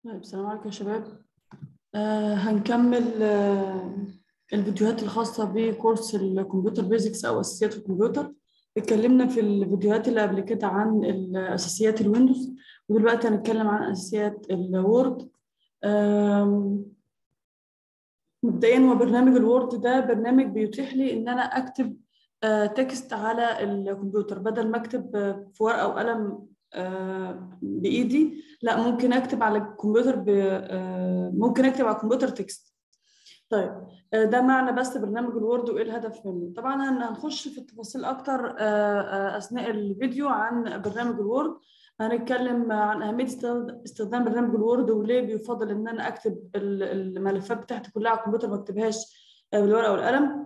طيب السلام عليكم يا شباب آه هنكمل آه الفيديوهات الخاصة بكورس الكمبيوتر بيزكس أو أساسيات الكمبيوتر اتكلمنا في الفيديوهات اللي قبل كده عن أساسيات الويندوز ودلوقتي هنتكلم عن أساسيات الوورد آم، مبدئيا هو برنامج الوورد ده برنامج بيتيح لي إن أنا أكتب آه تكست على الكمبيوتر بدل ما أكتب آه، في ورقة وقلم آه، بإيدي لا ممكن اكتب على الكمبيوتر ب... آه، ممكن اكتب على الكمبيوتر تكست طيب آه، ده معنى بس برنامج الوورد وايه الهدف منه طبعا هن- هنخش في التفاصيل اكتر آه، آه، اثناء الفيديو عن برنامج الوورد هنتكلم عن اهميه استخد- استخدام برنامج الوورد وليه بيفضل ان انا اكتب ال- الملفات بتاعتي كلها على الكمبيوتر ما اكتبهاش آه، بالورقه والقلم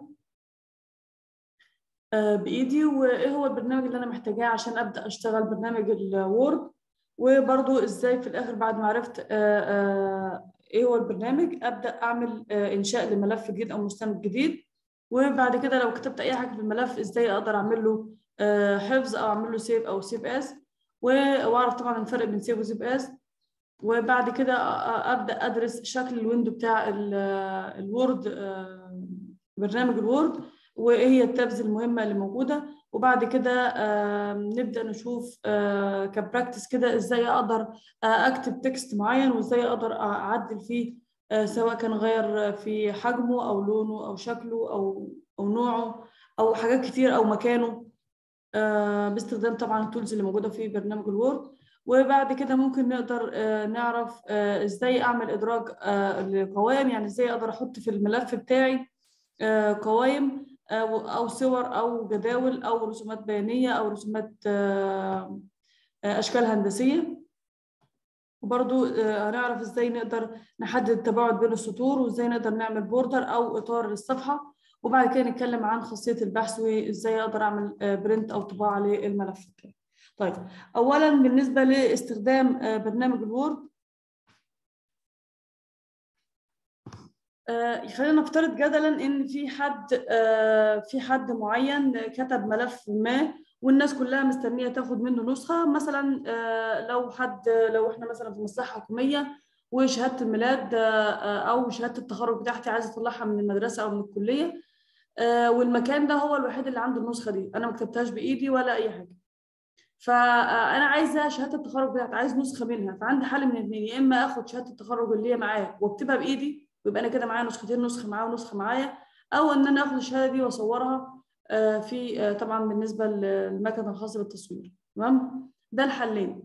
آه، بايدي وايه هو البرنامج اللي انا محتاجاه عشان ابدا اشتغل برنامج الوورد وبرضو ازاي في الاخر بعد ما عرفت آه، آه، ايه هو البرنامج ابدا اعمل آه، انشاء لملف جديد او مستند جديد وبعد كده لو كتبت اي حاجه في الملف ازاي اقدر اعمل له آه، حفظ او اعمل له سيف او سيف از واعرف طبعا الفرق بين سيف وسيف از وبعد كده أ- أ- ابدا ادرس شكل الويندو بتاع ال- الوورد آه، برنامج الوورد وايه هي التابز المهمه اللي موجوده وبعد كده آم، نبدا نشوف آه، كبراكتس كده ازاي اقدر آه، اكتب تكست معين وازاي اقدر اعدل فيه آه، سواء كان غير في حجمه او لونه او شكله او او نوعه او حاجات كتير او مكانه آه، باستخدام طبعا التولز اللي موجوده في برنامج الوورد وبعد كده ممكن نقدر آه، نعرف آه، ازاي اعمل ادراج آه، لقوائم يعني ازاي اقدر احط في الملف بتاعي آه، قوائم او أو صور او جداول او رسومات بيانيه او رسومات آه، آه، اشكال هندسيه وبرضو آه، هنعرف ازاي نقدر نحدد التباعد بين السطور وازاي نقدر نعمل بوردر او اطار للصفحه وبعد كده نتكلم عن خاصيه البحث وازاي اقدر اعمل برنت او طباعه للملف بتاعي. طيب اولا بالنسبه لاستخدام آه، برنامج الوورد آه، خلينا نفترض جدلا ان في حد آه، في حد معين كتب ملف ما والناس كلها مستنيه تاخد منه نسخه مثلا آه، لو حد لو احنا مثلا في مصلحه حكوميه وشهاده الميلاد آه، آه، او شهاده التخرج بتاعتي عايزه اطلعها من المدرسه او من الكليه آه، والمكان ده هو الوحيد اللي عنده النسخه دي انا ما كتبتهاش بايدي ولا اي حاجه فانا عايزه شهاده التخرج بتاعتي عايز نسخه منها فعندي حل من الاثنين يا اما اخد شهاده التخرج اللي هي معايا واكتبها بايدي ويبقى انا كده معايا نسختين نسخه معايا ونسخه معايا او ان انا اخد الشهاده دي واصورها آه، في آه، طبعا بالنسبه للمكنه الخاصه بالتصوير تمام ده الحلين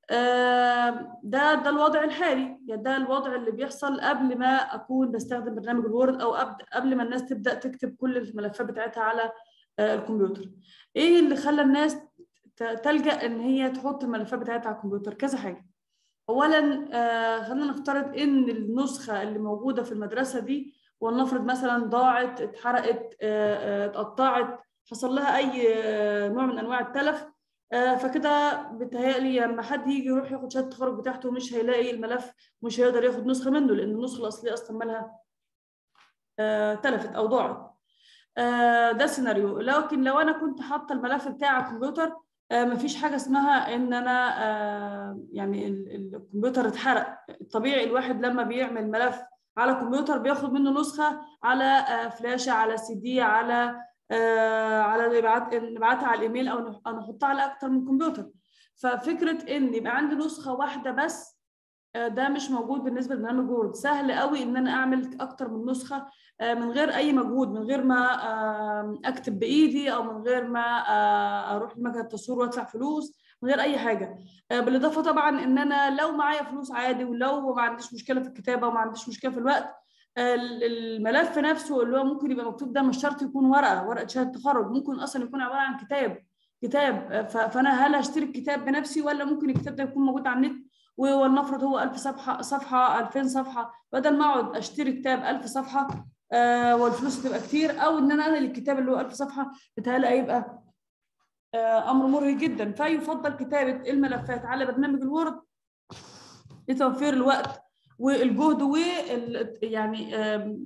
آه، ده ده الوضع الحالي يعني ده الوضع اللي بيحصل قبل ما اكون بستخدم برنامج الوورد او قبل قبل ما الناس تبدا تكتب كل الملفات بتاعتها على آه، الكمبيوتر ايه اللي خلى الناس ت- تلجا ان هي تحط الملفات بتاعتها على الكمبيوتر كذا حاجه اولا آه، خلينا نفترض ان النسخه اللي موجوده في المدرسه دي ولنفرض مثلا ضاعت اتحرقت آه، آه، اتقطعت حصل لها اي آه، نوع من انواع التلف آه، فكده بتهيألي لما حد يجي يروح ياخد شهاده التخرج بتاعته مش هيلاقي الملف مش هيقدر ياخد نسخه منه لان النسخه الاصليه اصلا مالها آه، تلفت او ضاعت آه، ده سيناريو لكن لو انا كنت حاطه الملف بتاعي على الكمبيوتر آه، مفيش حاجه اسمها ان انا آه، يعني ال- ال- الكمبيوتر اتحرق الطبيعي الواحد لما بيعمل ملف على كمبيوتر بياخد منه نسخه على آه، فلاشه على سي دي على آه، على نبعت نبعتها على الايميل او نح- أو نحطها على اكتر من كمبيوتر ففكره ان يبقى عندي نسخه واحده بس آه، ده مش موجود بالنسبه لبرنامج وورد سهل قوي ان انا اعمل اكتر من نسخه آه، من غير اي مجهود من غير ما آه، اكتب بايدي او من غير ما آه، اروح لمكنه التصوير وادفع فلوس من غير اي حاجه آه، بالاضافه طبعا ان انا لو معايا فلوس عادي ولو ما عنديش مشكله في الكتابه وما عنديش مشكله في الوقت آه، الملف نفسه اللي هو ممكن يبقى مكتوب ده مش شرط يكون ورقه ورقه شهاده تخرج ممكن اصلا يكون عباره عن كتاب كتاب آه، ف- فانا هل هشتري الكتاب بنفسي ولا ممكن الكتاب ده يكون موجود على النت ولنفرض هو 1000 صفحه صفحه 2000 صفحه بدل ما اقعد اشتري كتاب 1000 صفحه آه والفلوس تبقى كتير او ان انا انقل الكتاب اللي هو 1000 صفحه بتهيألي هيبقى آه امر مرهق جدا فيفضل كتابه الملفات على برنامج الوورد لتوفير الوقت والجهد وال يعني آم،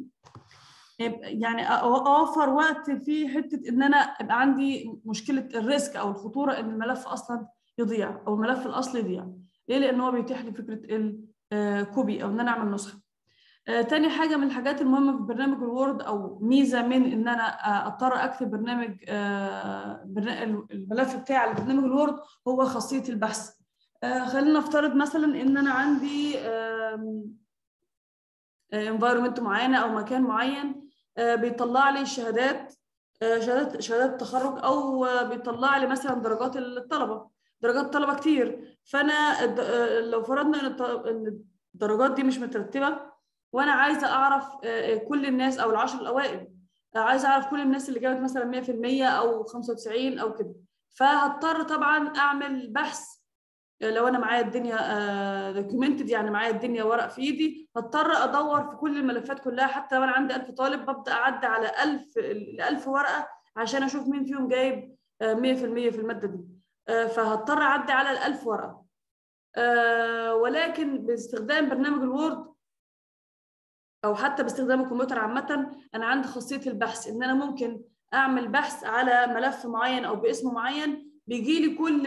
يعني اوفر وقت في حته ان انا يبقى عندي مشكله الريسك او الخطوره ان الملف اصلا يضيع او الملف الاصلي يضيع ليه؟ لان هو بيتيح لي فكره ال- كوبي او ان انا اعمل نسخه آه، تاني حاجة من الحاجات المهمة في برنامج الوورد أو ميزة من إن أنا آه، أضطر أكتب برنامج آه، برنا- الملف بتاعي على برنامج الوورد هو خاصية البحث آه، خلينا نفترض مثلا إن أنا عندي انفايرمنت معينة أو مكان معين آه، بيطلع لي شهادات آه، شهادات شهادات التخرج أو آه، بيطلع لي مثلا درجات الطلبة درجات الطلبة كتير فأنا الد- آه، لو فرضنا إن الط- إن الدرجات دي مش مترتبة وانا عايزه اعرف آه، كل الناس او العشر الاوائل آه، عايزه اعرف كل الناس اللي جابت مثلا 100% او 95 او كده فهضطر طبعا اعمل بحث آه، لو انا معايا الدنيا دوكيومنتد يعني معايا الدنيا ورق في ايدي هضطر ادور في كل الملفات كلها حتى لو انا عندي 1000 طالب ببدا اعدي على 1000 ال 1000 ورقه عشان اشوف مين فيهم جايب آه، 100% في الماده دي آه، فهضطر اعدي على ال 1000 ورقه آه، ولكن باستخدام برنامج الوورد او حتى باستخدام الكمبيوتر عامه انا عندي خاصيه البحث ان انا ممكن اعمل بحث على ملف معين او باسم معين بيجي لي كل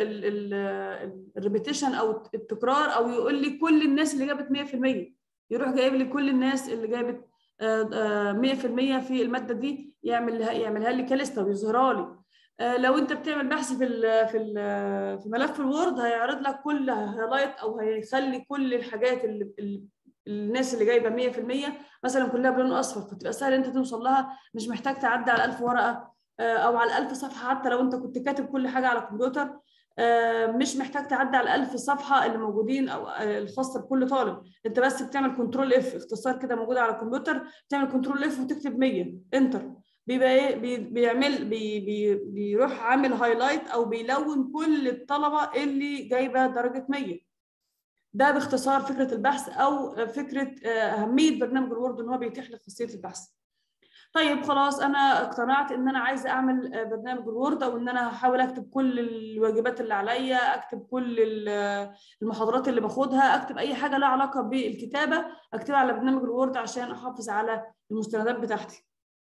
الريبيتيشن او التكرار او يقول لي كل الناس اللي جابت 100% يروح جايب لي كل الناس اللي جابت آه، آه، 100% في الماده دي يعملها يعملها لي كليسته ويظهرها لي آه، لو انت بتعمل بحث في ال في ال في ملف الوورد هيعرض لك كل هايلايت او هيخلي كل الحاجات اللي اللي الناس اللي جايبه 100% مثلا كلها بلون اصفر فتبقى سهل انت توصل لها مش محتاج تعدي على 1000 ورقه آه، او على 1000 صفحه حتى لو انت كنت كاتب كل حاجه على الكمبيوتر آه، مش محتاج تعدي على 1000 صفحه اللي موجودين او آه، الخاصه بكل طالب انت بس بتعمل كنترول اف اختصار كده موجود على الكمبيوتر بتعمل كنترول اف وتكتب 100 انتر بيبقى ايه بي بيعمل بي بي بيروح عامل هايلايت او بيلون كل الطلبه اللي جايبه درجه 100 ده باختصار فكره البحث او فكره اهميه برنامج الوورد ان هو بيتيح لك خاصيه البحث طيب خلاص انا اقتنعت ان انا عايزه اعمل برنامج الوورد او ان انا هحاول اكتب كل الواجبات اللي عليا اكتب كل المحاضرات اللي باخدها اكتب اي حاجه لها علاقه بالكتابه اكتبها على برنامج الوورد عشان احافظ على المستندات بتاعتي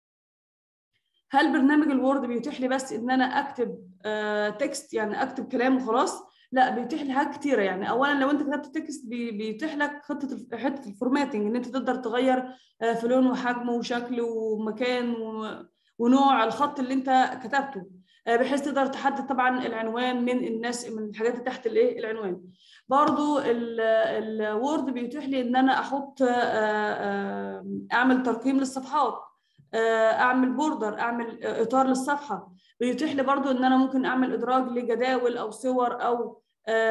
هل برنامج الوورد بيتيح لي بس ان انا اكتب تكست يعني اكتب كلام وخلاص لا بيتيح لي حاجات كتيره يعني اولا لو انت كتبت تكست بيتيح لك خطه حته الفورماتنج ان انت تقدر تغير في لون وحجم وشكل ومكان ونوع الخط اللي انت كتبته بحيث تقدر تحدد طبعا العنوان من الناس من الحاجات اللي تحت الايه العنوان برضو الوورد بيتيح لي ان انا احط اعمل ترقيم للصفحات اعمل بوردر اعمل اطار للصفحه بيتيح لي برضو ان انا ممكن اعمل ادراج لجداول او صور او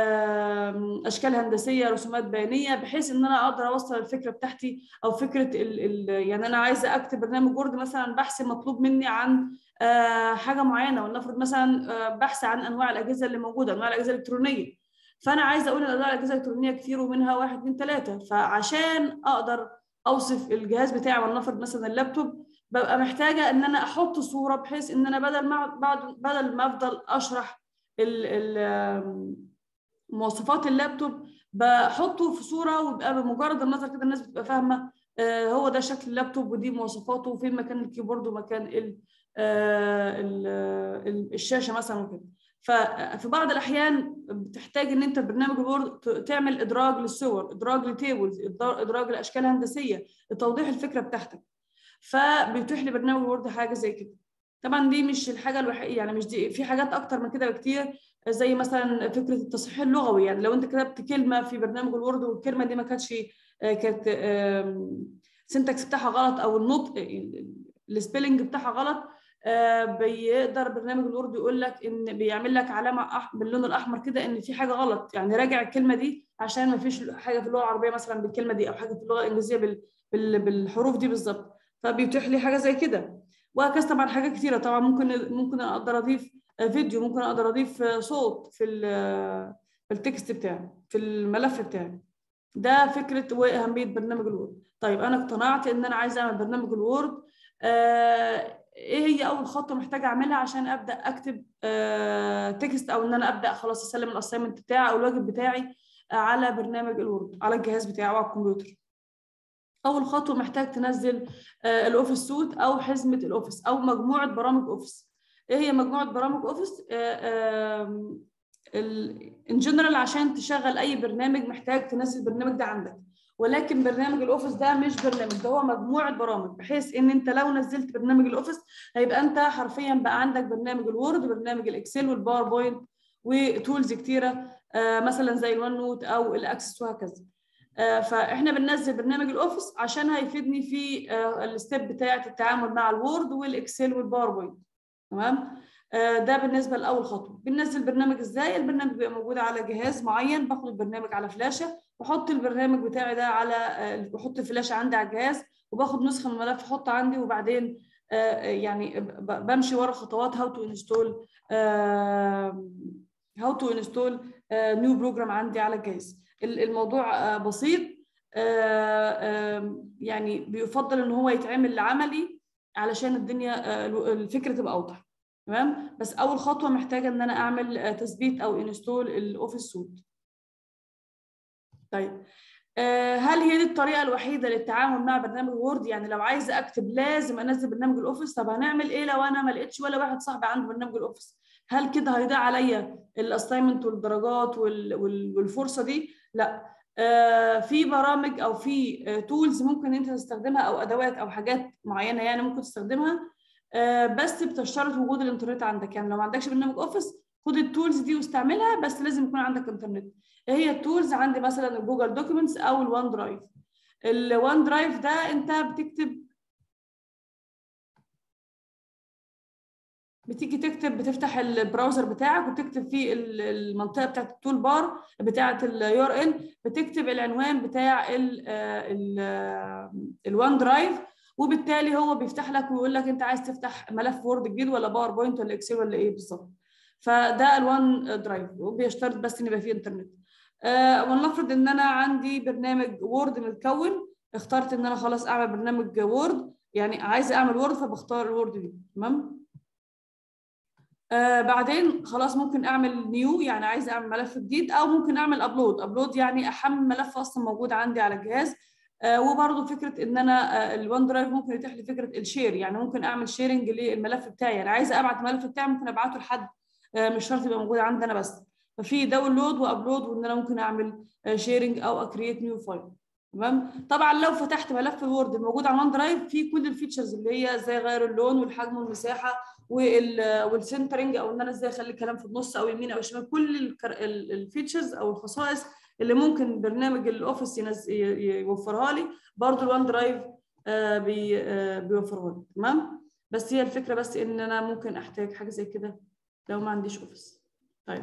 اشكال هندسيه رسومات بيانيه بحيث ان انا اقدر اوصل الفكره بتاعتي او فكره ال ال يعني انا عايزه اكتب برنامج وورد مثلا بحث مطلوب مني عن حاجه معينه ولنفرض مثلا بحث عن انواع الاجهزه اللي موجوده انواع الاجهزه الالكترونيه فانا عايزه اقول ان انواع الاجهزه الالكترونيه كتير ومنها واحد اثنين ثلاثه فعشان اقدر اوصف الجهاز بتاعي ولنفرض مثلا اللابتوب ببقى محتاجه ان انا احط صوره بحيث ان انا بدل ما بعد بدل ما افضل اشرح ال ال مواصفات اللابتوب بحطه في صوره ويبقى بمجرد النظر كده الناس بتبقى فاهمه آه هو ده شكل اللابتوب ودي مواصفاته وفين مكان الكيبورد ومكان ال آه ال الشاشه مثلا وكده ففي بعض الاحيان بتحتاج ان انت برنامج الوورد تعمل ادراج للصور ادراج لتيبلز ادراج لاشكال هندسيه لتوضيح الفكره بتاعتك فبيتيح لي برنامج الوورد حاجه زي كده طبعا دي مش الحاجه الوحيده يعني مش دي في حاجات اكتر من كده بكتير زي مثلا فكره التصحيح اللغوي يعني لو انت كتبت كلمه في برنامج الوورد والكلمه دي ما كانتش كانت السنتكس بتاعها غلط او النطق السبيلنج بتاعها غلط بيقدر برنامج الوورد يقول لك ان بيعمل لك علامه باللون الاحمر كده ان في حاجه غلط يعني راجع الكلمه دي عشان ما فيش حاجه في اللغه العربيه مثلا بالكلمه دي او حاجه في اللغه الانجليزيه بالحروف دي بالظبط فبيتيح لي حاجه زي كده وهكذا طبعا حاجات كتيره طبعا ممكن ممكن اقدر اضيف فيديو ممكن اقدر اضيف صوت في في التكست بتاعي في الملف بتاعي ده فكره واهميه برنامج الوورد طيب انا اقتنعت ان انا عايزه اعمل برنامج الوورد آه ايه هي اول خطوه محتاجه اعملها عشان ابدا اكتب آه تكست او ان انا ابدا خلاص اسلم الاساينمنت بتاعي او الواجب بتاعي على برنامج الوورد على الجهاز بتاعي او على الكمبيوتر اول خطوه محتاج تنزل آه الاوفيس سوت او حزمه الاوفيس او مجموعه برامج اوفيس ايه هي مجموعه برامج اوفيس آه ان جنرال عشان تشغل اي برنامج محتاج تنزل البرنامج ده عندك ولكن برنامج الاوفيس ده مش برنامج ده هو مجموعه برامج بحيث ان انت لو نزلت برنامج الاوفيس هيبقى انت حرفيا بقى عندك برنامج الوورد برنامج الاكسل والباوربوينت وتولز كتيره آه مثلا زي الوان نوت او الاكسس وهكذا آه فاحنا بننزل برنامج الاوفيس عشان هيفيدني في آه الستيب بتاعه التعامل مع الوورد والاكسل والباوربوينت تمام ده بالنسبه لاول خطوه بننزل برنامج ازاي البرنامج بيبقى موجود على جهاز معين باخد البرنامج على فلاشه واحط البرنامج بتاعي ده على بحط الفلاشه عندي على الجهاز وباخد نسخه من الملف احطها عندي وبعدين يعني بمشي ورا خطوات هاو تو انستول هاو تو انستول نيو بروجرام عندي على الجهاز الموضوع بسيط يعني بيفضل ان هو يتعمل عملي علشان الدنيا الفكره تبقى اوضح تمام بس اول خطوه محتاجه ان انا اعمل تثبيت او انستول الاوفيس سوت طيب هل هي دي الطريقه الوحيده للتعامل مع برنامج وورد يعني لو عايزه اكتب لازم انزل برنامج الاوفيس طب هنعمل ايه لو انا ما لقيتش ولا واحد صاحبي عنده برنامج الاوفيس هل كده هيضيع عليا الاساينمنت والدرجات والفرصه دي لا آه في برامج او في تولز ممكن انت تستخدمها او ادوات او حاجات معينه يعني ممكن تستخدمها آه بس بتشترط وجود الانترنت عندك يعني لو ما عندكش برنامج اوفيس خد التولز دي واستعملها بس لازم يكون عندك انترنت هي التولز عندي مثلا الجوجل دوكيومنتس او الوان درايف الوان درايف ده انت بتكتب بتيجي تكتب بتفتح البراوزر بتاعك وتكتب فيه المنطقه بتاعت التول بار بتاعت اليو ار ال بتكتب العنوان بتاع الوان درايف وبالتالي هو بيفتح لك ويقول لك انت عايز تفتح ملف وورد جديد ولا باوربوينت ولا اكسل ولا ايه بالظبط فده الوان درايف وبيشترط بس ان يبقى فيه انترنت أه ولنفرض ان انا عندي برنامج وورد متكون اخترت ان انا خلاص اعمل برنامج وورد يعني عايزه اعمل وورد فبختار الوورد دي تمام آه بعدين خلاص ممكن اعمل نيو يعني عايزه اعمل ملف جديد او ممكن اعمل ابلود ابلود يعني احمل ملف اصلا موجود عندي على الجهاز آه وبرضه فكره ان انا آه الوان درايف ممكن يتيح لي فكره الشير يعني ممكن اعمل شيرنج للملف بتاعي يعني عايزه ابعت الملف بتاعي ممكن ابعته لحد آه مش شرط يبقى موجود عندي انا بس ففي داونلود وابلود وان انا ممكن اعمل شيرنج او اكريت نيو فايل تمام طبعا لو فتحت ملف الوورد الموجود على الوان درايف فيه كل الفيتشرز اللي هي زي غير اللون والحجم والمساحه والسنترنج او ان انا ازاي اخلي الكلام في النص او يمين او شمال كل الفيتشرز او الخصائص اللي ممكن برنامج الاوفيس يوفرها لي برضو الوان درايف آه بي آه بيوفرها لي تمام بس هي الفكره بس ان انا ممكن احتاج حاجه زي كده لو ما عنديش اوفيس طيب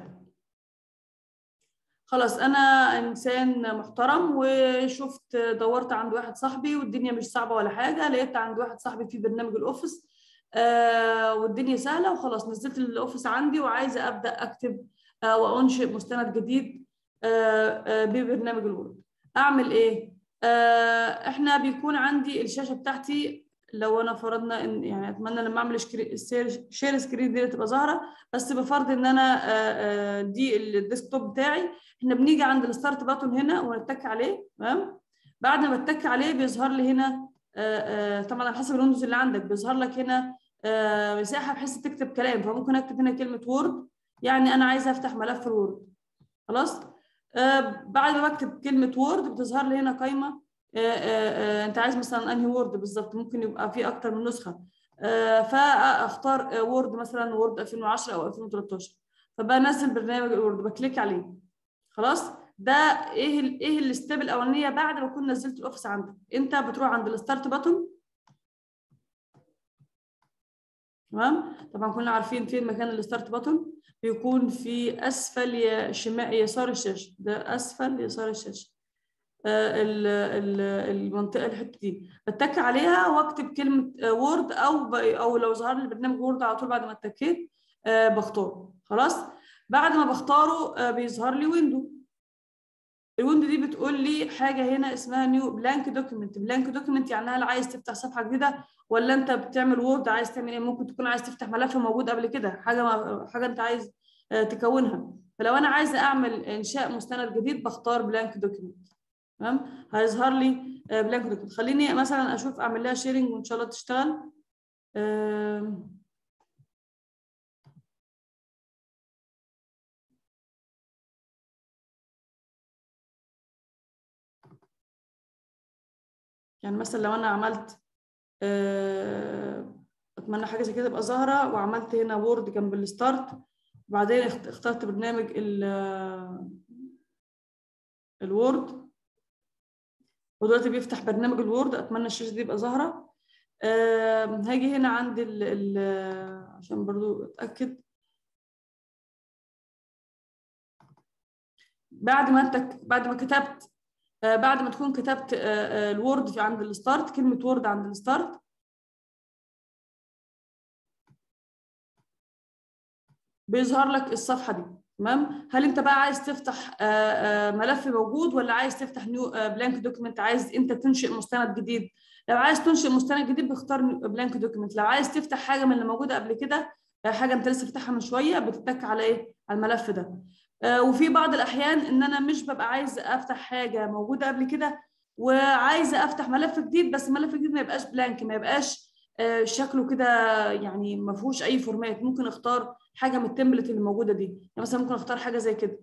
خلاص انا انسان محترم وشفت دورت عند واحد صاحبي والدنيا مش صعبه ولا حاجه لقيت عند واحد صاحبي في برنامج الاوفيس آه والدنيا سهله وخلاص نزلت الاوفيس عندي وعايزه ابدا اكتب آه وانشئ مستند جديد آه آه ببرنامج الوورد اعمل ايه آه احنا بيكون عندي الشاشه بتاعتي لو انا فرضنا ان يعني اتمنى لما اعمل شير سكرين دي تبقى ظاهره بس بفرض ان انا دي الديسكتوب بتاعي احنا بنيجي عند الستارت باتون هنا ونتك عليه تمام بعد ما بتك عليه بيظهر لي هنا طبعا على حسب الويندوز اللي عندك بيظهر لك هنا مساحه بحيث تكتب كلام فممكن اكتب هنا كلمه وورد يعني انا عايزه افتح ملف الوورد خلاص بعد ما بكتب كلمه وورد بتظهر لي هنا قائمه آآ آآ انت عايز مثلا انهي وورد بالظبط ممكن يبقى في اكتر من نسخه فاختار وورد مثلا وورد 2010 او 2013 فبنزل برنامج الوورد بكليك عليه خلاص ده ايه ال ايه الستيب الاولانيه بعد ما اكون نزلت الاوفيس عندك انت بتروح عند الستارت باتون تمام طبعا كلنا عارفين فين مكان الستارت باتون بيكون في اسفل شمال يسار الشاشه ده اسفل يسار الشاشه المنطقه الحته دي بتك عليها واكتب كلمه وورد او او لو ظهر لي برنامج وورد على طول بعد ما اتكيت بختاره خلاص بعد ما بختاره بيظهر لي ويندو الويندو دي بتقول لي حاجه هنا اسمها نيو بلانك دوكيمنت بلانك دوكيمنت يعني هل عايز تفتح صفحه جديده ولا انت بتعمل وورد عايز تعمل ايه ممكن تكون عايز تفتح ملف موجود قبل كده حاجه ما حاجه انت عايز تكونها فلو انا عايزه اعمل انشاء مستند جديد بختار بلانك دوكيمنت تمام هيظهر لي بلانك دوكيمنت خليني مثلا اشوف اعمل لها شيرنج وان شاء الله تشتغل يعني مثلا لو انا عملت آه، اتمنى حاجه زي كده تبقى ظاهره وعملت هنا وورد جنب الستارت وبعدين اخت- اخترت برنامج ال الوورد ودلوقتي بيفتح برنامج الوورد اتمنى الشاشه دي تبقى ظاهره آم، هاجي هنا عند ال ال عشان برضو اتاكد بعد ما انت بعد ما كتبت آه، بعد ما تكون كتبت آه، آه، الوورد في عند الستارت كلمه وورد عند الستارت بيظهر لك الصفحه دي تمام هل انت بقى عايز تفتح آه، آه، ملف موجود ولا عايز تفتح نيو بلانك دوكيمنت عايز انت تنشئ مستند جديد لو عايز تنشئ مستند جديد بختار بلانك دوكيمنت لو عايز تفتح حاجه من اللي موجوده قبل كده آه، حاجه انت لسه فاتحها من شويه بتتك على ايه على الملف ده آه، وفي بعض الاحيان ان انا مش ببقى عايز افتح حاجه موجوده قبل كده وعايزه افتح ملف جديد بس الملف الجديد ما يبقاش بلانك ما يبقاش آه، شكله كده يعني ما فيهوش اي فورمات ممكن اختار حاجه من التمبلت اللي موجوده دي يعني مثلا ممكن اختار حاجه زي كده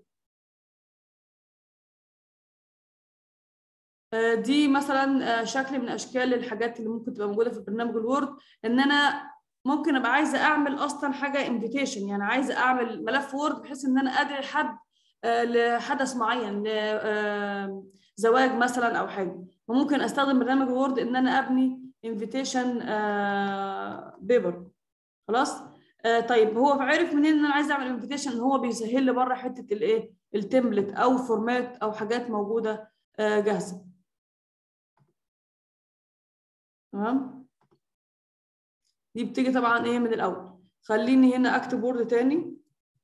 آه، دي مثلا آه، شكل من اشكال الحاجات اللي ممكن تبقى موجوده في برنامج الوورد ان انا ممكن ابقى عايزه اعمل اصلا حاجه انفيتيشن يعني عايزه اعمل ملف وورد بحيث ان انا ادعي حد آه، لحدث معين لزواج مثلا او حاجه وممكن استخدم برنامج الوورد ان انا ابني انفيتيشن بيبر خلاص آه طيب هو عرف منين ان انا عايزه اعمل انفيتيشن هو بيسهل لي بره حته الايه التمبلت او فورمات او حاجات موجوده آه جاهزه تمام دي بتيجي طبعا ايه من الاول خليني هنا اكتب وورد تاني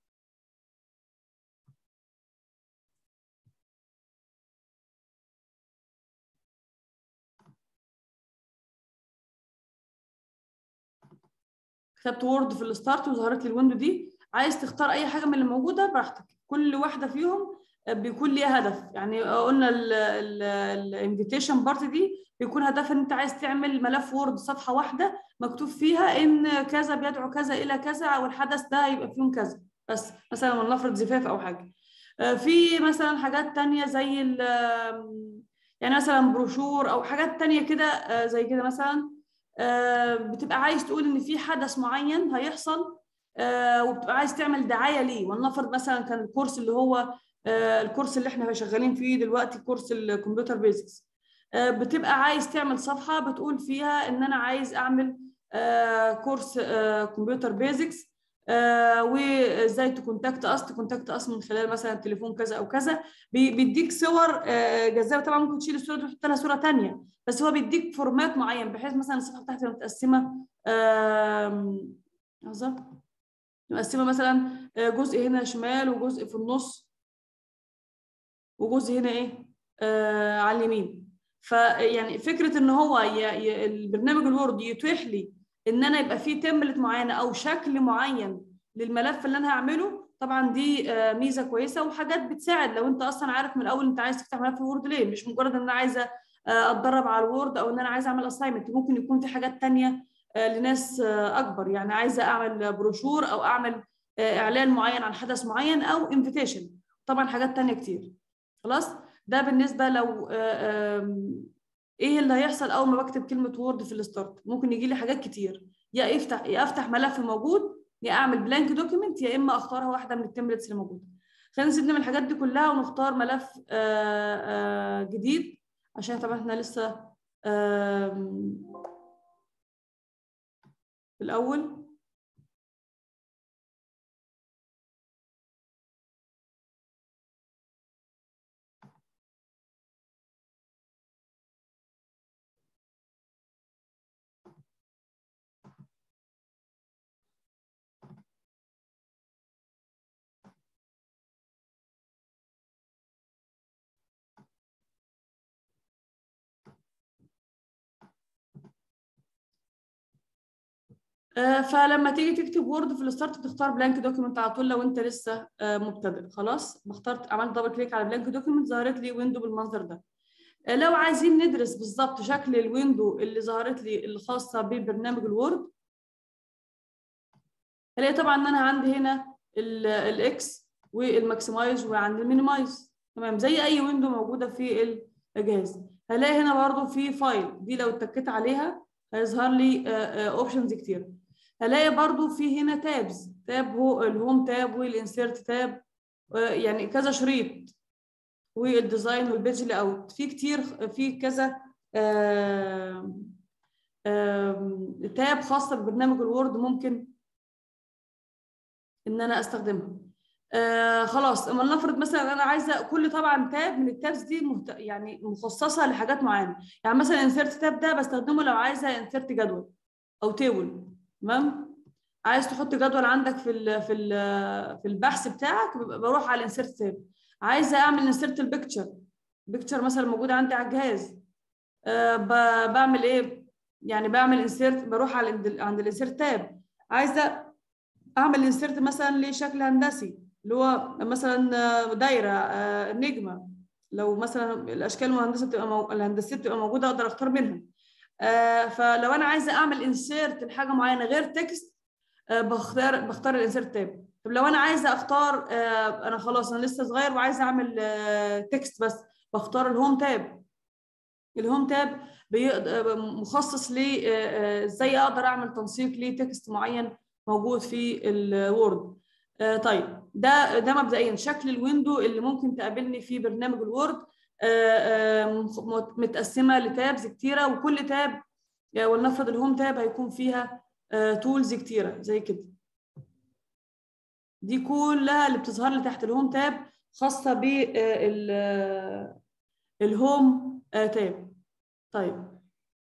كتبت وورد في الستارت وظهرت لي الويندو دي عايز تختار اي حاجه من اللي موجوده براحتك كل واحده فيهم بيكون ليها هدف يعني قلنا الانفيتيشن بارت دي بيكون هدفها ان انت عايز تعمل ملف وورد صفحه واحده مكتوب فيها ان كذا بيدعو كذا الى كذا والحدث ده هيبقى فيهم كذا بس مثلا ولنفرض زفاف او حاجه في مثلا حاجات تانية زي يعني مثلا بروشور او حاجات تانية كده زي كده مثلا بتبقى عايز تقول ان في حدث معين هيحصل وبتبقى عايز تعمل دعايه ليه ولنفرض مثلا كان الكورس اللي هو الكورس اللي احنا شغالين فيه دلوقتي كورس الكمبيوتر بيزكس بتبقى عايز تعمل صفحه بتقول فيها ان انا عايز اعمل كورس كمبيوتر بيزكس وازاي تكونتاكت اس تكونتاكت اس من خلال مثلا تليفون كذا او كذا بيديك صور جذابه طبعا ممكن تشيل الصوره دي وتحط لها صوره ثانيه بس هو بيديك فورمات معين بحيث مثلا الصفحه بتاعتي متقسمه لحظه مقسمه مثلا جزء هنا شمال وجزء في النص وجزء هنا ايه آه على اليمين فيعني فكره ان هو ي... ي... البرنامج الوورد يتيح لي ان انا يبقى فيه تمبلت معينه او شكل معين للملف اللي انا هعمله طبعا دي آه ميزه كويسه وحاجات بتساعد لو انت اصلا عارف من الاول انت عايز تفتح ملف وورد ليه مش مجرد ان انا عايزه آه اتدرب على الوورد او ان انا عايزه اعمل اساينمنت ممكن يكون في حاجات تانية لناس اكبر يعني عايزه اعمل بروشور او اعمل اعلان معين عن حدث معين او انفيتيشن طبعا حاجات تانية كتير خلاص ده بالنسبه لو ايه اللي هيحصل اول ما بكتب كلمه وورد في الستارت ممكن يجي لي حاجات كتير يا يفتح يا افتح ملف موجود يا اعمل بلانك دوكيمنت يا اما اختارها واحده من التمبلتس اللي موجوده خلينا نسيبنا من الحاجات دي كلها ونختار ملف آآ آآ جديد عشان طبعا احنا لسه في الاول فلما تيجي تكتب وورد في الستارت تختار بلانك دوكيمنت على طول لو انت لسه مبتدئ خلاص بختار عملت دبل كليك على بلانك دوكيمنت ظهرت لي ويندو بالمنظر ده لو عايزين ندرس بالظبط شكل الويندو اللي ظهرت لي الخاصه ببرنامج الوورد هلاقي طبعا ان انا عندي هنا الاكس والماكسمايز وعندي المينيمايز تمام زي اي ويندو موجوده في الجهاز هلاقي هنا برضو في فايل دي لو اتكيت عليها هيظهر لي اوبشنز كتير هلاقي برضو في هنا تابز تاب هو الهوم تاب والانسيرت تاب يعني كذا شريط والديزاين والبيج لاي اوت في كتير في كذا آم آم تاب خاصه ببرنامج الوورد ممكن ان انا استخدمها آه خلاص اما نفرض مثلا انا عايزه كل طبعا تاب من التابز دي مهت... يعني مخصصه لحاجات معينه يعني مثلا انسيرت تاب ده بستخدمه لو عايزه انسيرت جدول او تيبل تمام عايز تحط جدول عندك في ال في ال في البحث بتاعك بروح على الانسيرت تاب عايزه اعمل انسيرت البيكتشر بيكتشر مثلا موجوده عندي على الجهاز آه بعمل ايه يعني بعمل انسيرت بروح على عند الانسيرت تاب عايزه اعمل انسيرت مثلا لشكل هندسي اللي هو مثلا دايره نجمه لو مثلا الاشكال المهندسه بتبقى مو... الهندسيه بتبقى موجوده اقدر اختار منها فلو انا عايزه اعمل انسيرت لحاجه معينه غير تكست بختار بختار الانسيرت تاب طب لو انا عايزه اختار انا خلاص انا لسه صغير وعايزه اعمل تكست بس بختار الهوم تاب الهوم تاب مخصص لي ازاي اقدر اعمل تنسيق لتكست معين موجود في الوورد آه طيب ده ده مبدئيا شكل الويندو اللي ممكن تقابلني في برنامج الوورد آه آه متقسمه لتابز كتيره وكل تاب ولنفرض الهوم تاب هيكون فيها تولز كتيره زي كده دي كلها اللي بتظهر لي تحت الهوم تاب خاصه بال الهوم تاب طيب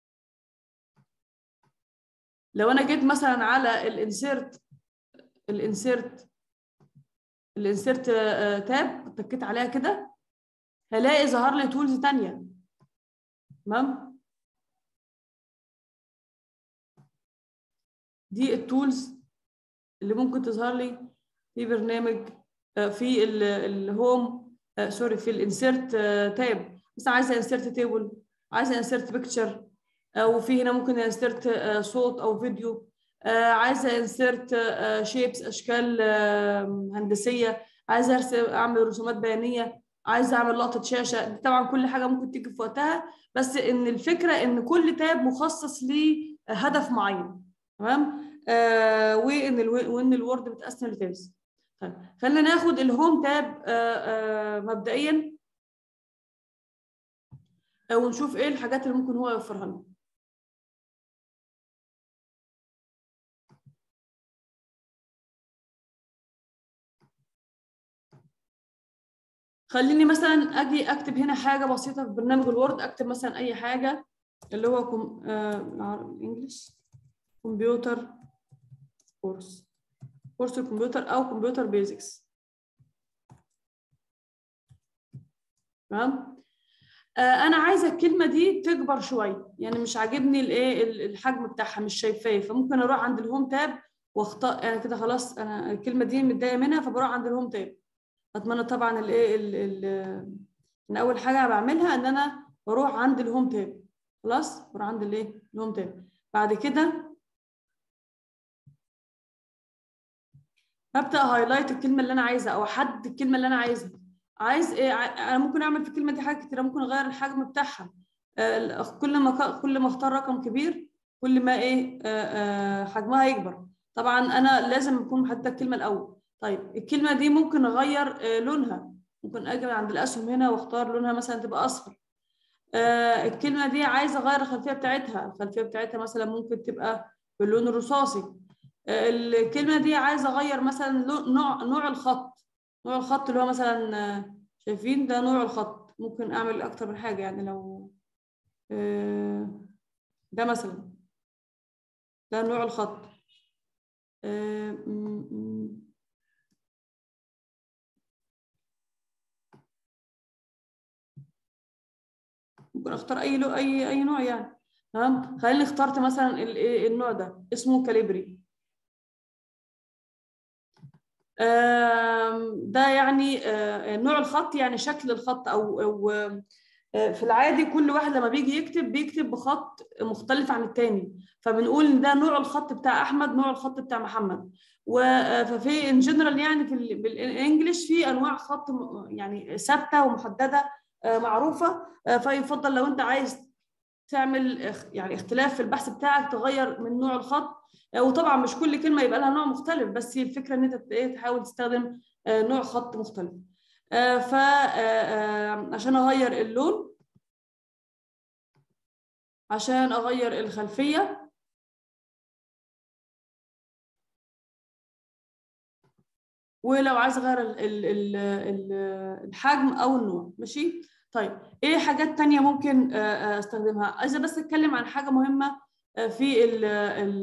لو انا جيت مثلا على الانسيرت الانسيرت الانسيرت تاب اتكيت عليها كده هلاقي ظهر لي تولز ثانيه تمام دي التولز اللي ممكن تظهر لي في برنامج في الهوم سوري في الانسيرت تاب مثلا عايزه انسيرت تيبل عايزه انسيرت بيكتشر وفي هنا ممكن انسيرت صوت او فيديو عايزه انسيرت شيبس اشكال هندسيه عايزه ارسم اعمل رسومات بيانيه عايزه اعمل لقطه شاشه طبعا كل حاجه ممكن تيجي في وقتها بس ان الفكره ان كل تاب مخصص لهدف معين تمام آه وان ال وان الوورد متقسم لتابز طيب خلينا ناخد الهوم تاب آه آه مبدئيا ونشوف ايه الحاجات اللي ممكن هو يوفرها لنا خليني مثلا اجي اكتب هنا حاجه بسيطه في برنامج الوورد اكتب مثلا اي حاجه اللي هو كم... آه... انجلش كمبيوتر كورس كورس الكمبيوتر او كمبيوتر بيزكس تمام آه انا عايزه الكلمه دي تكبر شويه يعني مش عاجبني الايه الحجم بتاعها مش شايفاه فممكن اروح عند الهوم تاب واختار يعني كده خلاص انا الكلمه دي متضايقه منها فبروح عند الهوم تاب اتمنى طبعا الايه ان اول حاجه بعملها ان انا بروح عند الهوم تاب خلاص بروح عند الايه الهوم تاب بعد كده ببدا هايلايت الكلمه اللي انا عايزها او احدد الكلمه اللي انا عايزها عايز ايه انا ممكن اعمل في الكلمه دي حاجات كتيره ممكن اغير الحجم بتاعها كل ما كل ما اختار رقم كبير كل ما ايه حجمها يكبر طبعا انا لازم اكون محدده الكلمه الاول طيب الكلمه دي ممكن اغير لونها ممكن اجي عند الاسهم هنا واختار لونها مثلا تبقى اصفر الكلمه دي عايزه اغير الخلفيه بتاعتها الخلفيه بتاعتها مثلا ممكن تبقى باللون الرصاصي الكلمه دي عايزه اغير مثلا نوع نوع الخط نوع الخط اللي هو مثلا شايفين ده نوع الخط ممكن اعمل اكتر من حاجه يعني لو ده مثلا ده نوع الخط ممكن اختار اي لو اي اي نوع يعني تمام خليني اخترت مثلا النوع ده اسمه كاليبري ده يعني نوع الخط يعني شكل الخط او او في العادي كل واحد لما بيجي يكتب بيكتب بخط مختلف عن التاني فبنقول ان ده نوع الخط بتاع احمد نوع الخط بتاع محمد ففي ان جنرال يعني في بالانجلش في انواع خط يعني ثابته ومحدده آه، معروفه آه، فيفضل لو انت عايز تعمل اخ- يعني اختلاف في البحث بتاعك تغير من نوع الخط آه، وطبعا مش كل كلمه يبقى لها نوع مختلف بس هي الفكره ان انت ت- إيه، تحاول تستخدم آه، نوع خط مختلف فعشان اغير اللون عشان اغير الخلفيه ولو عايز اغير ال- ال- ال- ال- الحجم او النوع ماشي طيب ايه حاجات تانية ممكن آه، آه، استخدمها عايزه بس اتكلم عن حاجه مهمه آه، في ال ال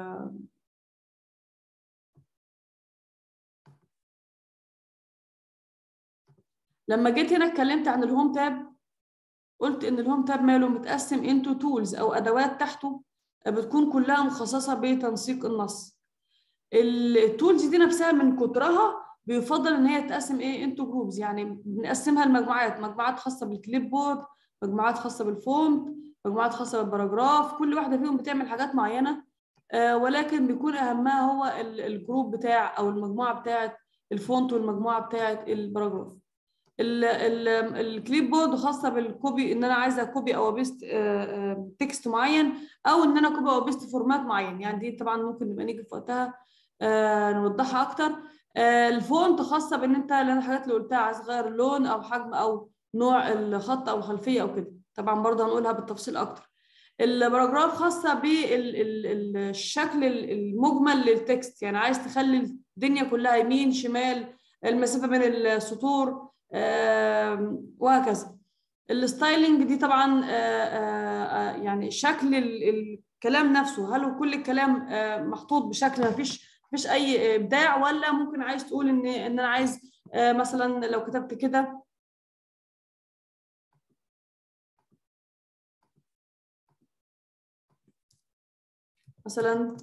لما جيت هنا اتكلمت عن الهوم تاب قلت ان الهوم تاب ماله متقسم انتو تولز او ادوات تحته بتكون كلها مخصصه بتنسيق النص التولز دي نفسها من كترها بيفضل ان هي تقسم ايه انتو جروبز يعني بنقسمها لمجموعات مجموعات خاصه بالكليب بورد مجموعات خاصه بالفونت مجموعات خاصه بالباراجراف كل واحده فيهم بتعمل حاجات معينه آه ولكن بيكون اهمها هو ال- الجروب بتاع او المجموعه بتاعه الفونت والمجموعه بتاعه الباراجراف ال- ال- الكليب بورد خاصه بالكوبي ان انا عايزه كوبي او بيست تكست معين او ان انا كوبي او بيست فورمات معين يعني دي طبعا ممكن نبقى نيجي في وقتها آه، نوضحها اكتر آه، الفونت خاصه بان انت اللي أنا الحاجات اللي قلتها عايز تغير اللون او حجم او نوع الخط او الخلفيه او كده طبعا برضه هنقولها بالتفصيل اكتر الباراجراف خاصه بالشكل المجمل للتكست يعني عايز تخلي الدنيا كلها يمين شمال المسافه بين السطور آم، وهكذا الستايلنج دي طبعا آه، آه، آه، يعني شكل ال- الكلام نفسه هل هو كل الكلام آه، محطوط بشكل ما فيش مفيش اي ابداع ولا ممكن عايز تقول ان ان انا عايز آه، مثلا لو كتبت كده مثلا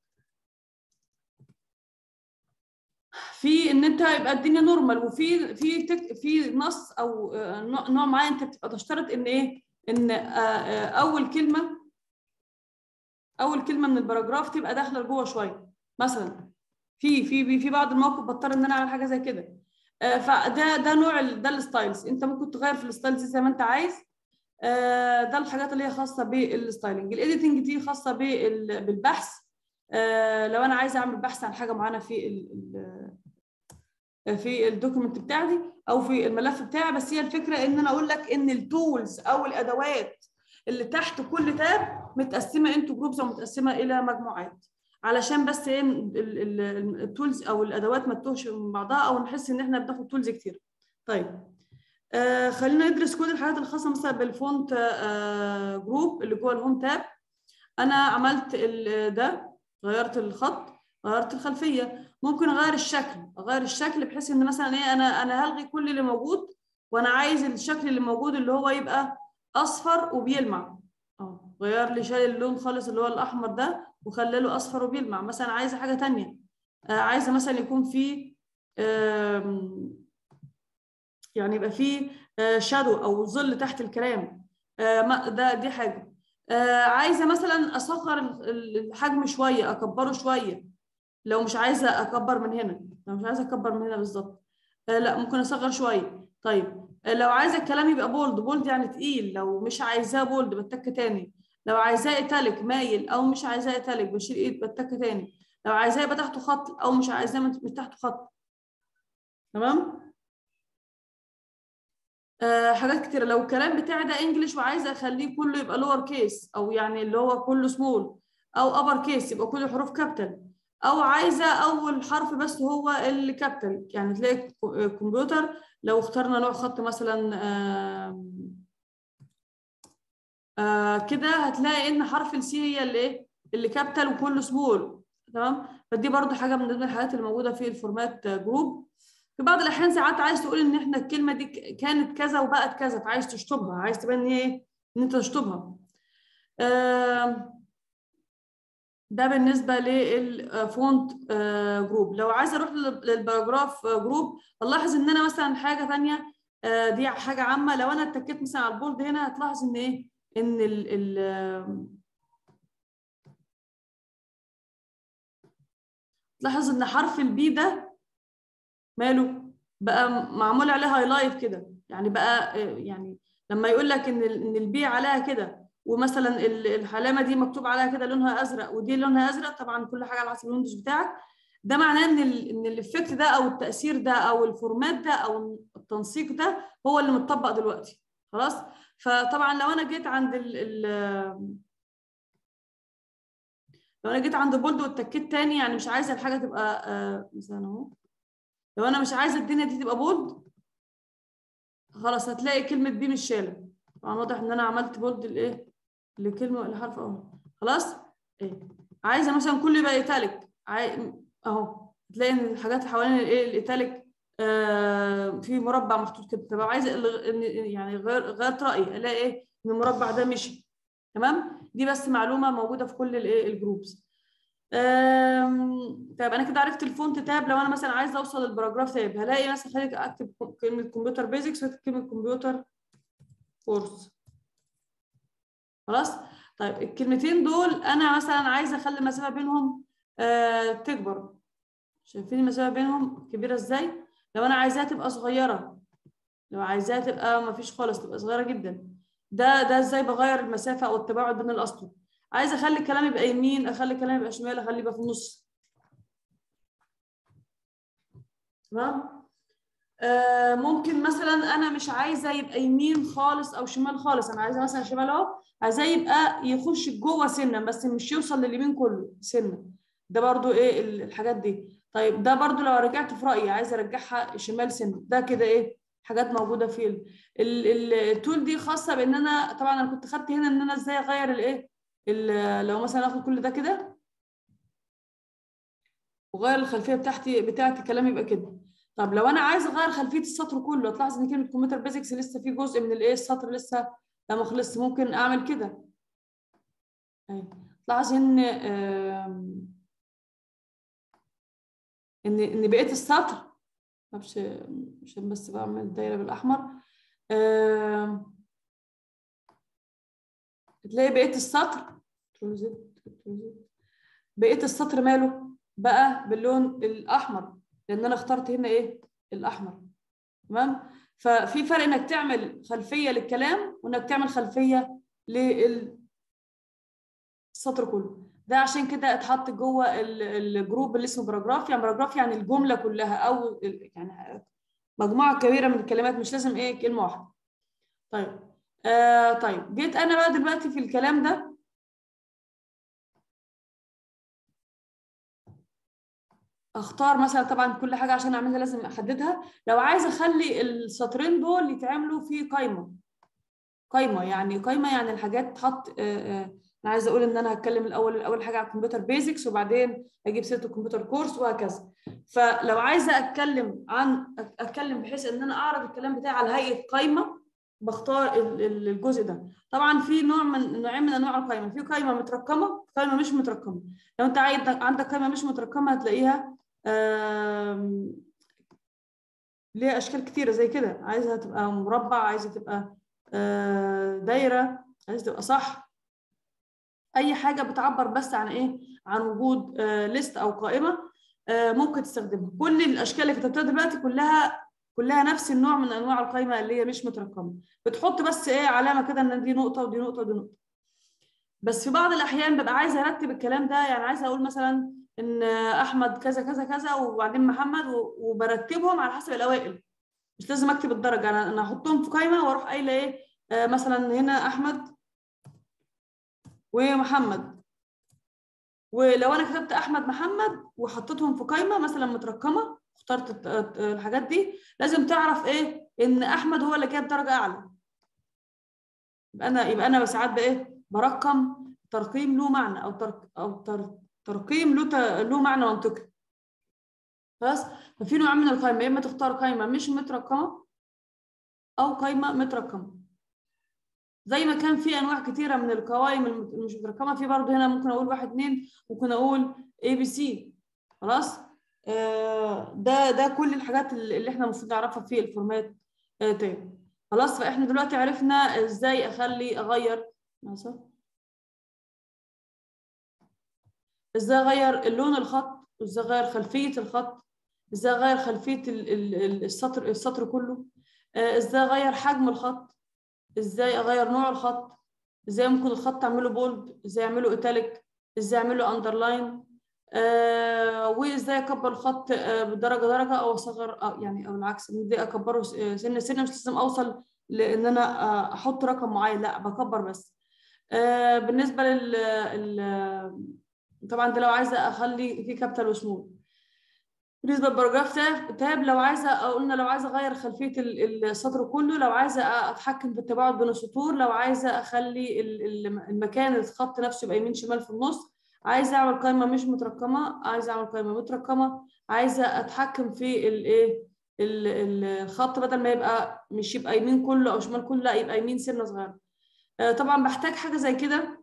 في ان انت يبقى الدنيا نورمال وفي في تك في نص او آه، نوع نوع معين انت بتبقى تشترط ان ايه ان آه، آه، اول كلمه اول كلمه من الباراجراف تبقى داخله لجوه شويه مثلا في في في بعض المواقف بضطر ان انا اعمل حاجه زي كده آه، فده ده نوع ال- ده الستايلز انت ممكن تغير في الستايلز زي ما انت عايز آه، ده الحاجات اللي هي خاصه بالستايلنج الايديتنج دي خاصه بال- بالبحث آه، لو انا عايزه اعمل بحث عن حاجه معينه في ال- ال- في الدوكيمنت بتاعتي او في الملف بتاعي بس هي الفكره ان انا اقول لك ان التولز او الادوات اللي تحت كل تاب متقسمه انتو جروبز او متقسمه الى مجموعات علشان بس ايه ال- ال- ال- التولز او الادوات ما تتوهش من بعضها او نحس ان احنا بناخد تولز كتير طيب آه خلينا ندرس كل الحاجات الخاصه مثلا بالفونت آه جروب اللي جوه الهوم تاب انا عملت ال- ده غيرت الخط غيرت الخلفيه ممكن اغير الشكل اغير الشكل بحيث ان مثلا ايه انا انا هلغي كل اللي موجود وانا عايز الشكل اللي موجود اللي هو يبقى اصفر وبيلمع اه غير لي شال اللون خالص اللي هو الاحمر ده وخلى له اصفر وبيلمع مثلا عايزه حاجه تانية آه عايزه مثلا يكون في آم، يعني يبقى في شادو او ظل تحت الكلام آه، ما- ده دي حاجه آه، عايزه مثلا اصغر ال- ال- الحجم شويه اكبره شويه لو مش عايزه اكبر من هنا لو مش عايزه اكبر من هنا بالظبط آه، لا ممكن اصغر شويه طيب آه، لو عايزه الكلام يبقى بولد بولد يعني تقيل لو مش عايزاه بولد بتك تاني لو عايزاه ايتاليك مايل او مش عايزاه ايتاليك بشيل ايد بتك تاني لو عايزاه يبقى تحته خط او مش عايزاه مش تحته خط تمام آه حاجات كتيرة لو الكلام بتاعي ده انجلش وعايزه اخليه كله يبقى لور كيس او يعني اللي هو كله سمول او ابر كيس يبقى كل الحروف كابيتال او عايزه اول حرف بس هو اللي كابيتال يعني تلاقي الكو- الكمبيوتر لو اخترنا نوع خط مثلا آم، آه كده هتلاقي ان حرف السي هي اللي ايه اللي كابيتال وكله سمول تمام فدي برضو حاجه من ضمن الحاجات اللي موجوده في الفورمات جروب في بعض الاحيان ساعات عايز تقول ان احنا الكلمه دي ك- كانت كذا وبقت كذا فعايز تشطبها عايز تبان ان هي ايه ان انت تشطبها آم، ده بالنسبه للفونت جروب لو عايز اروح لل- للباراجراف جروب الاحظ ان انا مثلا حاجه ثانيه دي حاجه عامه لو انا اتكيت مثلا على البولد هنا هتلاحظ ان ايه ان ال ال آم، تلاحظ ان حرف البي ده ماله بقى معمول عليه هايلايت كده يعني بقى آه، يعني لما يقول لك ان ال- ان البي عليها كده ومثلا ال- العلامه دي مكتوب عليها كده لونها ازرق ودي لونها ازرق طبعا كل حاجه على حسب الويندوز بتاعك ده معناه ان ال ان الافكت ده او التاثير ده او الفورمات ده او التنسيق ده هو اللي متطبق دلوقتي خلاص فطبعا لو انا جيت عند ال ال لو انا جيت عند بولد واتكيت تاني يعني مش عايزه الحاجه تبقى آه، مثلا اهو لو انا مش عايزه الدنيا دي تبقى بولد خلاص هتلاقي كلمه بي مش شاله طبعا واضح ان انا عملت بولد لايه لكلمه لحرف اهو خلاص ايه عايزه مثلا كله يبقى ايتاليك عاي... اهو تلاقي ان الحاجات اللي حوالين الايه الايتاليك آه في مربع محطوط كده طب عايزه ال- إن- يعني غير غيرت رايي الاقي ايه ان المربع ده مشي تمام دي بس معلومه موجوده في كل الايه الجروبس أم، طيب انا كده عرفت الفونت تاب لو انا مثلا عايزه اوصل للباراجراف تاب هلاقي مثلا خليك اكتب كلمه كمبيوتر بيزكس واكتب كلمه كمبيوتر كورس خلاص طيب الكلمتين دول انا مثلا عايزه اخلي المسافه بينهم آه تكبر شايفين المسافه بينهم كبيره ازاي لو انا عايزاها تبقى صغيره لو عايزاها تبقى ما فيش خالص تبقى صغيره جدا ده ده ازاي بغير المسافه او التباعد بين الاسطر عايزه اخلي الكلام يبقى يمين اخلي الكلام يبقى شمال اخليه يبقى في النص تمام آه ممكن مثلا انا مش عايزه يبقى يمين خالص او شمال خالص انا عايزه مثلا شمال اهو عايزاه يبقى يخش جوه سنه بس مش يوصل لليمين كله سنه ده برضو ايه ال- الحاجات دي طيب ده برضو لو رجعت في رايي عايزه ارجعها شمال سنه ده كده ايه حاجات موجوده في ال- ال- ال- التول دي خاصه بان انا طبعا انا كنت خدت هنا ان انا ازاي اغير الايه ال- لو مثلا اخد كل ده كده وغير الخلفيه بتاعتي بتاعتي الكلام يبقى كده طب لو انا عايزه اغير خلفيه السطر كله هتلاحظ ان كلمه كمبيوتر بيزكس لسه في جزء من الايه السطر لسه لما خلص ممكن اعمل كده اهي تلاحظ ان آم، ان ان بقيه السطر معرفش عشان بس بعمل الدايره بالاحمر آم، تلاقي بقيه السطر كنترول زد كنترول زد بقيه السطر ماله بقى باللون الاحمر لان انا اخترت هنا ايه الاحمر تمام ففي فرق انك تعمل خلفيه للكلام وانك تعمل خلفيه للسطر كله ده عشان كده اتحط جوه ال- الجروب اللي اسمه باراجراف يعني باراجراف يعني الجمله كلها او ال- يعني مجموعه كبيره من الكلمات مش لازم ايه كلمه واحده طيب آه طيب جيت انا بقى دلوقتي في الكلام ده اختار مثلا طبعا كل حاجه عشان اعملها لازم احددها لو عايزه اخلي السطرين دول يتعملوا في قائمه قائمه يعني قائمه يعني الحاجات تحط آه، آه، انا عايزه اقول ان انا هتكلم الاول اول حاجه على الكمبيوتر بيزكس وبعدين اجيب سيره الكمبيوتر كورس وهكذا فلو عايزه اتكلم عن اتكلم بحيث ان انا اعرض الكلام بتاعي على هيئه قائمه بختار ال- ال- الجزء ده طبعا في نوع من نوعين من انواع القائمه في قائمه مترقمه قائمه مش مترقمه لو انت عايز عندك قائمه مش مترقمه هتلاقيها آم، ليها اشكال كتيره زي كده عايزها تبقى مربع عايزه تبقى آه، دايره عايزه تبقى صح اي حاجه بتعبر بس عن ايه عن وجود ليست او قائمه آه، ممكن تستخدمها كل الاشكال اللي كتبتها دلوقتي كلها كلها نفس النوع من انواع القائمه اللي هي مش مترقمه بتحط بس ايه علامه كده ان دي نقطه ودي نقطه ودي نقطه بس في بعض الاحيان ببقى عايزه ارتب الكلام ده يعني عايزه اقول مثلا ان احمد كذا كذا كذا وبعدين محمد و- وبرتبهم على حسب الاوائل مش لازم اكتب الدرجه انا انا احطهم في قائمه واروح قايله ايه آه مثلا هنا احمد ومحمد ولو انا كتبت احمد محمد وحطيتهم في قائمه مثلا مترقمه اخترت الت- الت- الحاجات دي لازم تعرف ايه ان احمد هو اللي جاب درجه اعلى يبقى انا يبقى انا ساعات بايه برقم ترقيم له معنى او ترق او تر ترقيم له ت- له معنى منطقي خلاص ففي نوع من القائمه يا اما تختار قائمه مش مترقمه او قائمه مترقمه زي ما كان في انواع كتيره من القوائم الم- المش مترقمه في برضه هنا ممكن اقول واحد اتنين ممكن اقول اي بي سي خلاص آه ده ده كل الحاجات اللي اللي احنا المفروض نعرفها في الفورمات آه تاني خلاص فاحنا دلوقتي عرفنا ازاي اخلي اغير مثلا ازاي اغير اللون الخط وازاي اغير خلفيه الخط ازاي اغير خلفيه ال- ال- ال- السطر السطر كله آه، ازاي اغير حجم الخط ازاي اغير نوع الخط ازاي ممكن الخط اعمله بولد ازاي اعمله ايتاليك ازاي اعمله اندرلاين آه وازاي اكبر الخط آه بدرجه درجه او اصغر أو يعني او العكس ازاي اكبره س- آه، سنه سنه مش لازم اوصل لان انا آه احط رقم معين لا بكبر بس آه بالنسبه لل ال- طبعا ده لو عايزه اخلي في كابيتال وسمول بالنسبه للباراجراف تاب تاب لو عايزه أو قلنا لو عايزه اغير خلفيه ال- السطر كله لو عايزه اتحكم في التباعد بين السطور لو عايزه اخلي ال- ال- المكان الخط نفسه يبقى يمين شمال في النص عايزه اعمل قائمه مش مترقمه عايزه اعمل قائمه مترقمه عايزه اتحكم في الايه ال- ال- الخط بدل ما يبقى مش يبقى يمين كله او شمال كله لا يبقى يمين سنه صغيره آه، طبعا بحتاج حاجه زي كده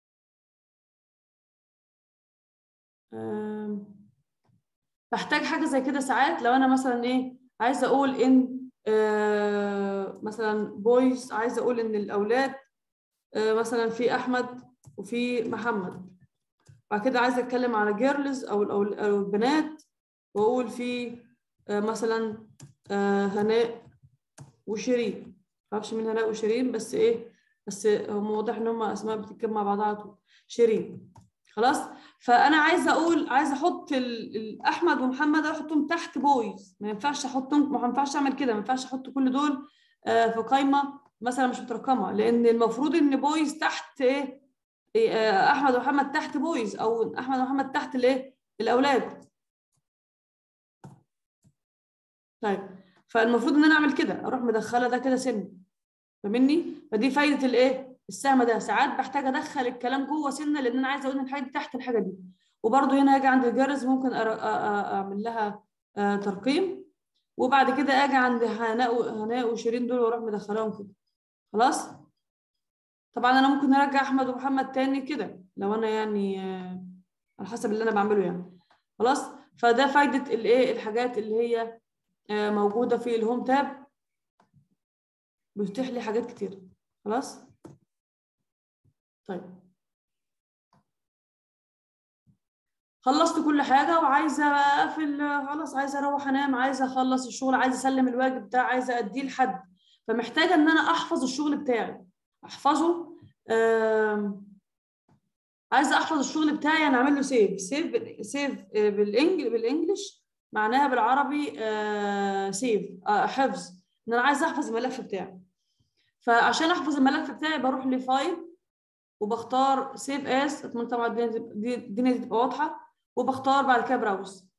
آم، بحتاج حاجه زي كده ساعات لو انا مثلا ايه عايزه اقول ان آه مثلا بويز عايزه اقول ان الاولاد آه مثلا في احمد وفي محمد بعد كده عايزه اتكلم على جيرلز او الأول- او البنات واقول في آه مثلا آه هناء وشيرين معرفش مين هناء وشيرين بس ايه بس هم واضح ان هم اسماء بتتكلم مع بعضها على طول شيرين خلاص فانا عايزه اقول عايزه احط ال- ال- احمد ومحمد احطهم تحت بويز ما ينفعش احطهم ما ينفعش اعمل كده ما ينفعش احط كل دول آه، في قائمه مثلا مش مترقمه لان المفروض ان بويز تحت ايه إيه، آه، احمد ومحمد تحت بويز او احمد ومحمد تحت الايه الاولاد طيب فالمفروض ان انا اعمل كده اروح مدخله ده كده سن فاهمني فدي فايده الايه السهم ده ساعات بحتاج ادخل الكلام جوه سنه لان انا عايزه اقول ان الحاجه دي تحت الحاجه دي وبرده هنا اجي عند الجرس ممكن أر- أ- أ- اعمل لها آه، ترقيم وبعد كده اجي عند هناء و- هناء وشيرين دول واروح مدخلاهم كده خلاص طبعا انا ممكن ارجع احمد ومحمد تاني كده لو انا يعني آه، على حسب اللي انا بعمله يعني خلاص فده فايده الايه الحاجات اللي هي آه، موجوده في الهوم تاب بيفتح لي حاجات كتير خلاص طيب خلصت كل حاجه وعايزه اقفل خلاص عايزه اروح انام عايزه اخلص الشغل عايزه اسلم الواجب بتاعي عايزه اديه لحد فمحتاجه ان انا احفظ الشغل بتاعي احفظه آم، عايزه احفظ الشغل بتاعي انا اعمل له سيف سيف سيف بالانجل بالانجلش معناها بالعربي سيف حفظ ان انا عايزه احفظ الملف بتاعي فعشان احفظ الملف بتاعي بروح لفايل وبختار سيف اس اتمنى طبعا الدنيا تبقى- دي- الدنيا دي تبقى واضحه وبختار بعد كده براوز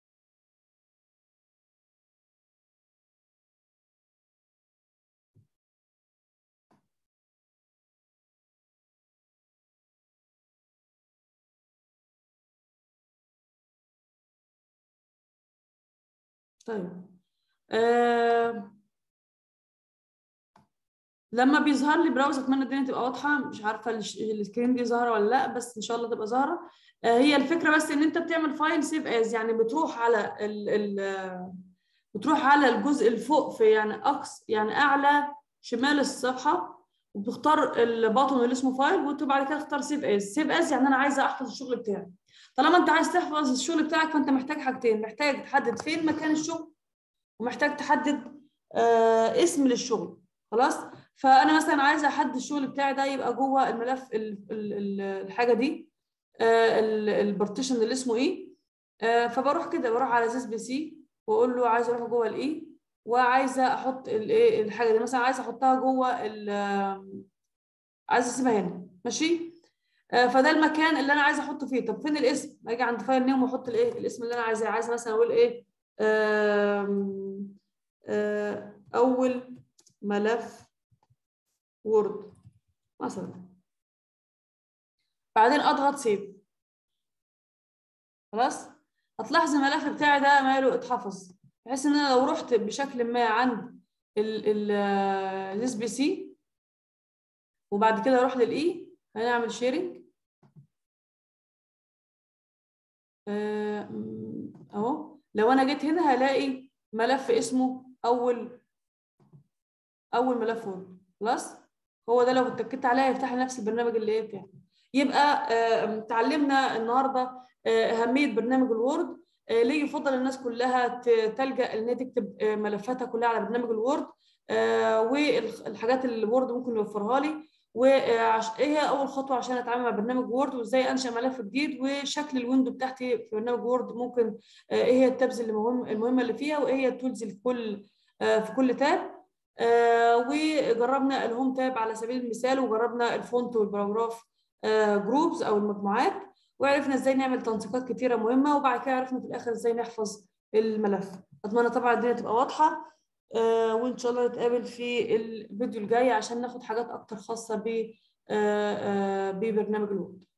طيب آه لما بيظهر لي براوز اتمنى الدنيا تبقى واضحه مش عارفه الش- السكرين دي ظاهره ولا لا بس ان شاء الله تبقى ظاهره آه هي الفكره بس ان انت بتعمل فايل سيف از يعني بتروح على ال ال بتروح على الجزء اللي فوق في يعني اقصى يعني اعلى شمال الصفحه وبتختار الباطن اللي اسمه فايل وبعد كده تختار سيف از سيف از يعني انا عايزه احفظ الشغل بتاعي طالما انت عايز تحفظ الشغل بتاعك فانت محتاج حاجتين محتاج تحدد فين مكان الشغل ومحتاج تحدد آه اسم للشغل خلاص فانا مثلا عايزه احدد الشغل بتاعي ده يبقى جوه الملف ال ال ال الحاجه دي آه البارتيشن اللي اسمه ايه آه فبروح كده بروح على اساس بي سي واقول له عايزه اروح جوه الاي وعايزه احط الايه الحاجه دي مثلا عايزه احطها جوه ال عايزه اسيبها هنا ماشي آه فده المكان اللي انا عايزه احطه فيه طب فين الاسم اجي عند فايل نيم واحط الايه الاسم اللي انا عايزاه عايزه مثلا اقول ايه آم، آه اول ملف وورد مثلا بعدين اضغط سيف خلاص هتلاحظ الملف بتاعي ده ماله اتحفظ بحيث ان انا لو رحت بشكل ما عند الاس بي سي وبعد كده اروح للاي هنعمل شيرنج اهو لو انا جيت هنا هلاقي ملف اسمه اول اول ملف وورد خلاص هو ده لو اتكيت عليه يفتح لي نفس البرنامج اللي ايه بتاعي يبقى آه، اتعلمنا النهارده آه، اهميه برنامج الوورد آه، ليه يفضل الناس كلها ت- تلجا ان هي تكتب آه، ملفاتها كلها على برنامج الوورد والحاجات اللي الوورد ممكن يوفرها لي وايه هي اول خطوه عشان اتعامل مع برنامج وورد وازاي انشا ملف جديد وشكل الويندو بتاعتي في برنامج وورد ممكن ايه هي التابز اللي مهم المهمه اللي فيها وايه هي التولز الكل في كل تاب وجربنا الهوم تاب على سبيل المثال وجربنا الفونت والباراجراف جروبز او المجموعات وعرفنا ازاي نعمل تنسيقات كتيره مهمه وبعد كده عرفنا في الاخر ازاي نحفظ الملف اتمنى طبعا الدنيا تبقى واضحه آه وان شاء الله نتقابل في الفيديو الجاي عشان ناخد حاجات اكتر خاصه ب آه آه ببرنامج الوورد